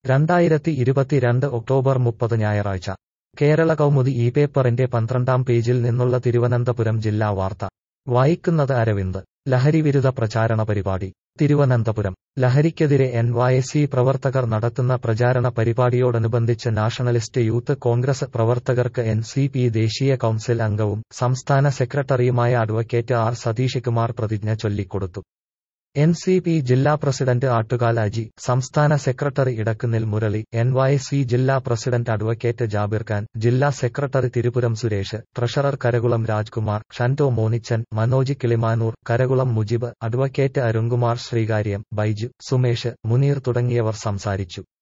രണ്ടായിരത്തി ഇരുപത്തിരണ്ട് ഒക്ടോബർ മുപ്പത് ഞായറാഴ്ച കേരള കൗമുദി ഈ പേപ്പറിന്റെ പന്ത്രണ്ടാം പേജിൽ നിന്നുള്ള തിരുവനന്തപുരം ജില്ലാ വാർത്ത വായിക്കുന്നത് അരവിന്ദ് ലഹരിവിരുദ്ധ പ്രചാരണ പരിപാടി തിരുവനന്തപുരം ലഹരിക്കെതിരെ എൻ വൈ സി പ്രവർത്തകർ നടത്തുന്ന പ്രചാരണ പരിപാടിയോടനുബന്ധിച്ച് നാഷണലിസ്റ്റ് യൂത്ത് കോൺഗ്രസ് പ്രവർത്തകർക്ക് എൻ സി പി ദേശീയ കൌൺസിൽ അംഗവും സംസ്ഥാന സെക്രട്ടറിയുമായ അഡ്വക്കേറ്റ് ആർ സതീഷ് കുമാർ പ്രതിജ്ഞ ചൊല്ലിക്കൊടുത്തു എൻ സി പി ജില്ലാ പ്രസിഡന്റ് ആട്ടുകാൽ അജി സംസ്ഥാന secretary Idakkunnil Murali N Y C ജില്ലാ പ്രസിഡന്റ് അഡ്വക്കേറ്റ് ജാബിർ ഖാൻ ജില്ലാ secretary Thirupuram Suresh treasurer Karakulam Rajkumar Shanto Monichan Manoj Kilimanoor Karakulam Mujeeb advocate Arunkumar Sreekaryam Baiju Sumesh Muneer തുടങ്ങിയവർ സംസാരിച്ചു